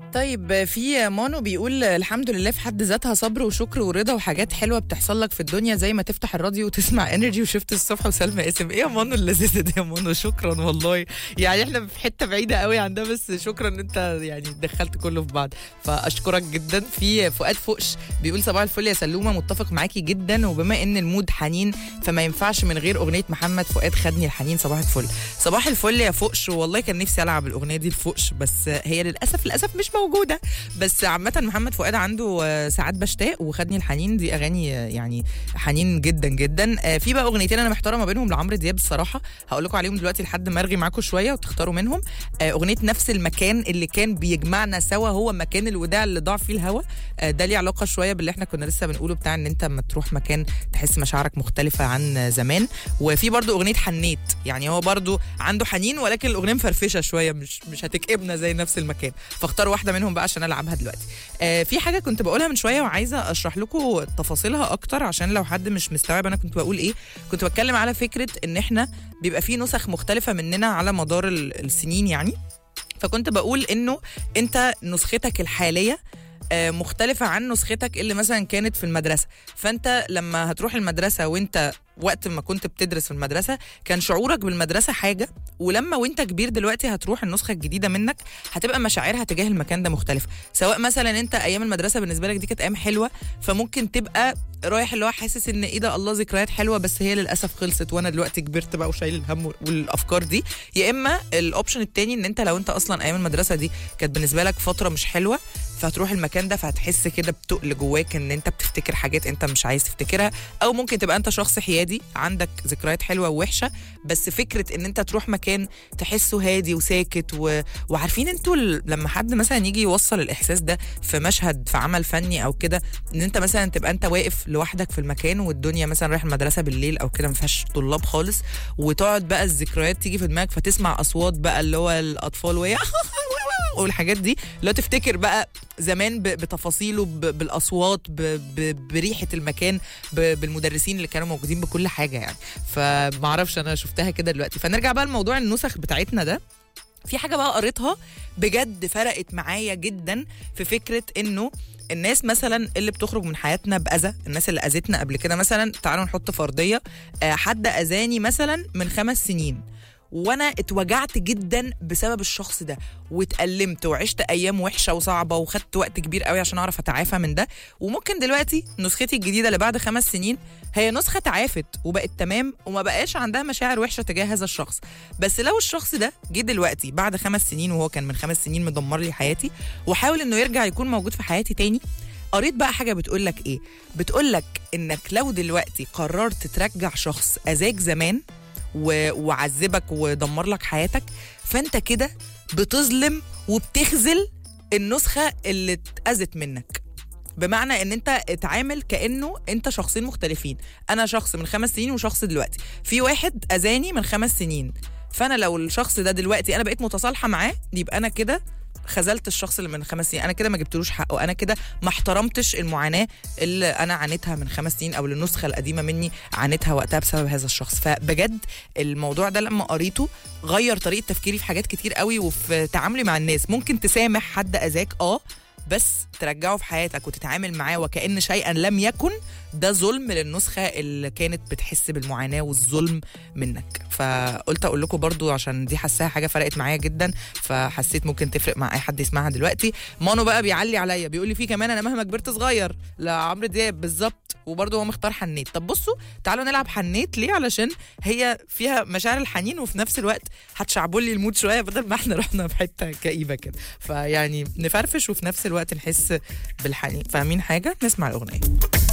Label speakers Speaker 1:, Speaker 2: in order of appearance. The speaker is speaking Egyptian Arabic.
Speaker 1: طيب في مانو بيقول الحمد لله في حد ذاتها صبر وشكر ورضا وحاجات حلوه بتحصل لك في الدنيا زي ما تفتح الراديو وتسمع انرجي وشفت الصبح وسلمى اسم ايه يا مانو اللذيذه دي يا مانو شكرا والله يعني احنا في حته بعيده قوي عن ده بس شكرا ان انت يعني دخلت كله في بعض فاشكرك جدا في فؤاد فوقش بيقول صباح الفل يا سلومه متفق معاكي جدا وبما ان المود حنين فما ينفعش من غير اغنيه محمد فؤاد خدني الحنين صباح الفل صباح الفل يا فوقش والله كان نفسي العب الاغنيه دي الفوقش بس هي للاسف للاسف مش موجوده بس عامه محمد فؤاد عنده آه، ساعات بشتاق وخدني الحنين دي اغاني آه، يعني حنين جدا جدا آه، في بقى اغنيتين انا محتاره ما بينهم لعمرو دياب الصراحه هقول لكم عليهم دلوقتي لحد ما ارغي معاكم شويه وتختاروا منهم آه، اغنيه نفس المكان اللي كان بيجمعنا سوا هو مكان الوداع اللي ضاع فيه الهوا آه، ده ليه علاقه شويه باللي احنا كنا لسه بنقوله بتاع ان انت لما تروح مكان تحس مشاعرك مختلفه عن زمان وفي برضو اغنيه حنيت يعني هو برضو عنده حنين ولكن الاغنيه مفرفشه شويه مش مش هتكئبنا زي نفس المكان فاختار واحده منهم بقى عشان العبها دلوقتي آه في حاجه كنت بقولها من شويه وعايزه اشرح لكم تفاصيلها اكتر عشان لو حد مش مستوعب انا كنت بقول ايه كنت بتكلم على فكره ان احنا بيبقى في نسخ مختلفه مننا على مدار ال- السنين يعني فكنت بقول انه انت نسختك الحاليه آه، مختلفة عن نسختك اللي مثلا كانت في المدرسة فانت لما هتروح المدرسة وانت وقت ما كنت بتدرس في المدرسة كان شعورك بالمدرسة حاجة ولما وانت كبير دلوقتي هتروح النسخة الجديدة منك هتبقى مشاعرها تجاه المكان ده مختلفة سواء مثلا انت ايام المدرسة بالنسبة لك دي كانت ايام حلوة فممكن تبقى رايح اللي هو حاسس ان ايه ده الله ذكريات حلوه بس هي للاسف خلصت وانا دلوقتي كبرت بقى وشايل الهم والافكار دي يا اما الاوبشن التاني ان انت لو انت اصلا ايام المدرسه دي كانت بالنسبه لك فتره مش حلوه فهتروح المكان ده فهتحس كده بتقل جواك ان انت بتفتكر حاجات انت مش عايز تفتكرها او ممكن تبقى انت شخص حيادي عندك ذكريات حلوه ووحشه بس فكره ان انت تروح مكان تحسه هادي وساكت و... وعارفين انتوا ال- لما حد مثلا يجي يوصل الاحساس ده في مشهد في عمل فني او كده ان انت مثلا تبقى انت واقف لوحدك في المكان والدنيا مثلا رايح المدرسه بالليل او كده ما فيهاش طلاب خالص وتقعد بقى الذكريات تيجي في دماغك فتسمع اصوات بقى اللي هو الاطفال وهي والحاجات دي اللي هو تفتكر بقى زمان ب- بتفاصيله ب- بالاصوات ب- ب- بريحه المكان ب- بالمدرسين اللي كانوا موجودين بكل حاجه يعني فمعرفش انا شفتها كده دلوقتي فنرجع بقى لموضوع النسخ بتاعتنا ده في حاجه بقى قريتها بجد فرقت معايا جدا في فكره انه الناس مثلا اللي بتخرج من حياتنا باذى الناس اللي اذتنا قبل كده مثلا تعالوا نحط فرضيه آه، حد اذاني مثلا من خمس سنين وانا اتوجعت جدا بسبب الشخص ده واتألمت وعشت ايام وحشه وصعبه وخدت وقت كبير قوي عشان اعرف اتعافى من ده وممكن دلوقتي نسختي الجديده اللي بعد خمس سنين هي نسخه تعافت وبقت تمام وما بقاش عندها مشاعر وحشه تجاه هذا الشخص بس لو الشخص ده جه دلوقتي بعد خمس سنين وهو كان من خمس سنين مدمر لي حياتي وحاول انه يرجع يكون موجود في حياتي تاني قريت بقى حاجه بتقول لك ايه بتقول لك انك لو دلوقتي قررت ترجع شخص اذاك زمان و- وعذبك ودمر لك حياتك فانت كده بتظلم وبتخذل النسخه اللي اتاذت منك بمعنى ان انت اتعامل كانه انت شخصين مختلفين انا شخص من خمس سنين وشخص دلوقتي في واحد اذاني من خمس سنين فانا لو الشخص ده دلوقتي انا بقيت متصالحه معاه يبقى انا كده خذلت الشخص اللي من خمس سنين انا كده ما جبتلوش حقه انا كده ما احترمتش المعاناه اللي انا عانيتها من خمس سنين او النسخه القديمه مني عانيتها وقتها بسبب هذا الشخص فبجد الموضوع ده لما قريته غير طريقه تفكيري في حاجات كتير قوي وفي تعاملي مع الناس ممكن تسامح حد اذاك اه بس ترجعه في حياتك وتتعامل معاه وكأن شيئا لم يكن ده ظلم للنسخة اللي كانت بتحس بالمعاناة والظلم منك فقلت أقول لكم برضو عشان دي حاساها حاجة فرقت معايا جدا فحسيت ممكن تفرق مع أي حد يسمعها دلوقتي مانو بقى بيعلي عليا بيقول لي في كمان أنا مهما كبرت صغير لعمرو دياب بالظبط وبرضه هو مختار حنيت طب بصوا تعالوا نلعب حنيت ليه علشان هي فيها مشاعر الحنين وفي نفس الوقت هتشعبوا لي المود شويه بدل ما احنا رحنا في حته كئيبه كده فيعني نفرفش وفي نفس الوقت نحس بالحنين فاهمين حاجه نسمع الاغنيه